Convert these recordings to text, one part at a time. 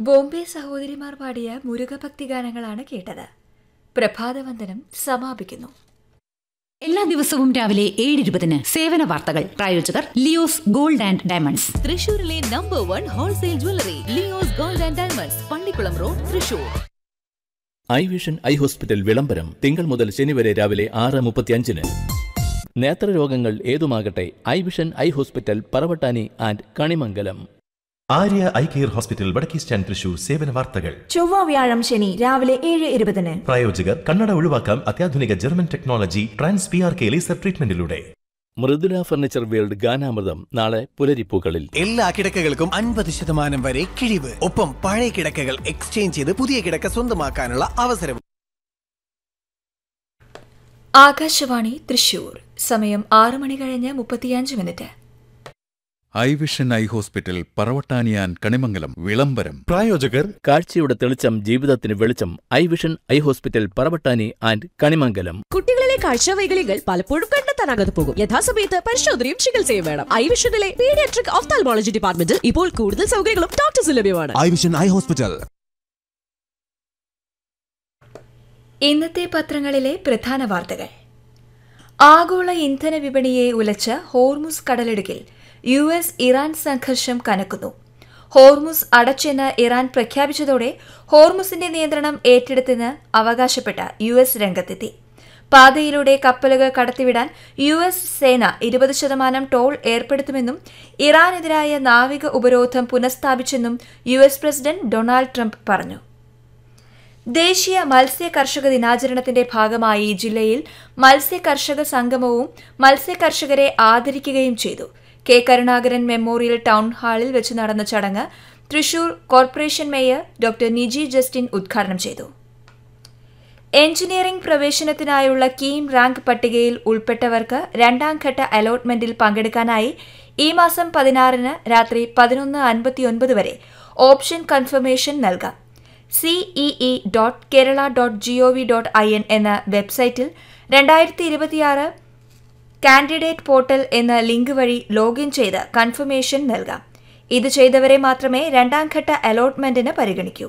ബോംബെ സഹോദരിമാർ പാടിയ മുരുകഭക്തി ഗാനങ്ങളാണ് കേട്ടത് പ്രഭാതവന്ദനം സമാപിക്കുന്നു എല്ലാ ദിവസവും രാവിലെ ഏഴ് ഇരുപതിന് സേവന വാർത്തകൾ പ്രായോജകർ ലിയോസ് ഗോൾഡ് ആൻഡ് ഡയമണ്ട്സ് തൃശൂരിലെ number one wholesale jewellery Leo's gold and diamonds Pallikulam road Thrissur eye vision eye hospital വിളംബരം തിങ്കൾ മുതൽ ശനി വരെ രാവിലെ ആറ് മുപ്പത്തിയഞ്ചിന് നേത്രരോഗങ്ങൾ ഏതുമാകട്ടെ eye vision eye hospital Paravattani and Kanimangalam Arya eye care hospital വടക്കേസ്റ്റാൻ തൃശൂർ സേവന വാർത്തകൾ ചൊവ്വ വ്യാഴം ശനി രാവിലെ ഏഴ് ഇരുപതിന് പ്രായോജകർ കണ്ണട ഒഴിവാക്കാം അത്യാധുനിക German technology trans P R K laser ട്രീറ്റ്മെന്റിലൂടെ മൃദുല ഫർണിച്ചർ വേൾഡ് ഗാനാമൃതം നാളെ പുലരിപ്പൂക്കളിൽ എല്ലാ കിടക്കകൾക്കും അൻപത് ശതമാനം വരെ കിഴിവ് ഒപ്പം പഴയ കിടക്കകൾ എക്സ്ചേഞ്ച് ചെയ്ത് പുതിയ കിടക്ക സ്വന്തമാക്കാനുള്ള അവസരം ആകാശവാണി തൃശൂർ സമയം ആറ് മണി കഴിഞ്ഞ് മുപ്പത്തിയഞ്ച് minute eye vision eye hospital പറവട്ടാനിയാൻ കണിമംഗലം വിളംബരം പ്രായോജകർ കാഴ്ചയുടെ തെളിച്ചം ജീവിതത്തിന് വെളിച്ചം eye vision eye hospital Paravattani and Kanimangalam കുട്ടികളിലെ കാഴ്ചവൈകല്യങ്ങൾ പലപ്പോഴും കണ്ടെത്താനാകാതെ പോകും യഥാസമയത്ത് പരിശോധനയും ചികിത്സയും വേണം ഐവിഷനിലെ പീഡിയാട്രിക് ഓഫ്താൽമോളജി ഡിപ്പാർട്ട്മെന്റിൽ ഇപ്പോൾ കൂടുതൽ സൗകര്യങ്ങളും ഡോക്ടേഴ്സ് ലഭ്യമാണ് ഐ വിഷൻ ഐ ഹോസ്പിറ്റൽ ഇന്നത്തെ പത്രങ്ങളിലെ പ്രധാന വാർത്തകൾ ആഗോള ഇന്ധന വിപണിയെ ഉലച്ച ഹോർമുസ് കടലിടുക്കിൽ യു എസ് ഇറാൻ സംഘർഷം കനക്കുന്നു ഹോർമുസ് അടച്ചെന്ന് ഇറാൻ പ്രഖ്യാപിച്ചതോടെ ഹോർമുസിന്റെ നിയന്ത്രണം ഏറ്റെടുത്തെന്ന് അവകാശപ്പെട്ട യു എസ് രംഗത്തെത്തി പാതയിലൂടെ കപ്പലുകൾ കടത്തിവിടാൻ യു എസ് സേന ഇരുപത് ശതമാനം ടോൾ ഏർപ്പെടുത്തുമെന്നും ഇറാനെതിരായ നാവിക ഉപരോധം പുനഃസ്ഥാപിച്ചെന്നും U S president Donald Trump പറഞ്ഞു ദേശീയ മത്സ്യ കർഷക ദിനാചരണത്തിന്റെ ഭാഗമായി ജില്ലയിൽ മത്സ്യ കർഷക സംഗമവും മത്സ്യ കർഷകരെ ആദരിക്കുകയും ചെയ്തു കെ കരുണാകരൻ മെമ്മോറിയൽ ടൗൺ ഹാളിൽ വെച്ച് നടന്ന ചടങ്ങ് Thrissur corporation mayor doctor Niji Justin ഉദ്ഘാടനം ചെയ്തു എഞ്ചിനീയറിംഗ് പ്രവേശനത്തിനായുള്ള കീം റാങ്ക് പട്ടികയിൽ ഉൾപ്പെട്ടവർക്ക് രണ്ടാം ഘട്ട അലോട്ട്മെന്റിൽ പങ്കെടുക്കാനായി ഈ മാസം പതിനാറിന് രാത്രി പതിനൊന്ന് അൻപത്തിയൊൻപത് വരെ ഓപ്ഷൻ കൺഫർമേഷൻ നൽകാം CEE dot Kerala dot G O V dot I N എന്ന വെബ്സൈറ്റിൽ രണ്ടായിരത്തി ഇരുപത്തിയാറ് കാൻഡിഡേറ്റ് പോർട്ടൽ എന്ന ലിങ്ക് വഴി ലോഗിൻ ചെയ്ത് കൺഫർമേഷൻ നൽകാം ഇത് ചെയ്തവരെ മാത്രമേ രണ്ടാം ഘട്ട അലോട്ട്മെന്റിന് പരിഗണിക്കൂ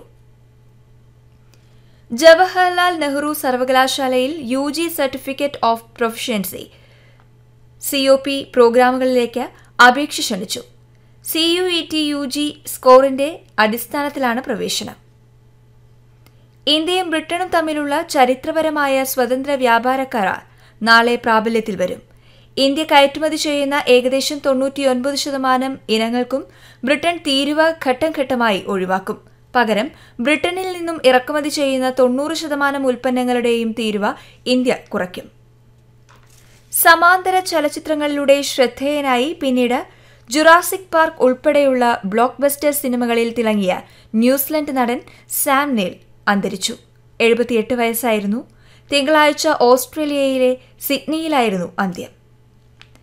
ജവഹർലാൽ നെഹ്റു സർവകലാശാലയിൽ U G certificate of proficiency C O P പ്രോഗ്രാമുകളിലേക്ക് അപേക്ഷ ക്ഷണിച്ചു C U E T U G സ്കോറിന്റെ അടിസ്ഥാനത്തിലാണ് പ്രവേശനം ഇന്ത്യയും ബ്രിട്ടനും തമ്മിലുള്ള ചരിത്രപരമായ സ്വതന്ത്ര വ്യാപാര കരാർ നാളെ പ്രാബല്യത്തിൽ വരും ഇന്ത്യ കയറ്റുമതി ചെയ്യുന്ന ഏകദേശം തൊണ്ണൂറ്റിയൊൻപത് ശതമാനം ഇനങ്ങൾക്കും ബ്രിട്ടൻ തീരുവ ഘട്ടം ഘട്ടമായി ഒഴിവാക്കും പകരം ബ്രിട്ടനിൽ നിന്നും ഇറക്കുമതി ചെയ്യുന്ന തൊണ്ണൂറ് ശതമാനം ഉൽപ്പന്നങ്ങളുടെയും തീരുവ ഇന്ത്യ കുറയ്ക്കും സമാന്തര ചലച്ചിത്രങ്ങളിലൂടെ ശ്രദ്ധേയനായി പിന്നീട് ജുറാസിക് പാർക്ക് ഉൾപ്പെടെയുള്ള ബ്ലോക്ക് ബസ്റ്റർ സിനിമകളിൽ തിളങ്ങിയ ന്യൂസിലൻഡ് നടൻ സാം നീൽ അന്തരിച്ചു എഴുപത്തിയെട്ട് വയസ്സായിരുന്നു തിങ്കളാഴ്ച ഓസ്ട്രേലിയയിലെ സിഡ്നിയിലായിരുന്നു അന്ത്യം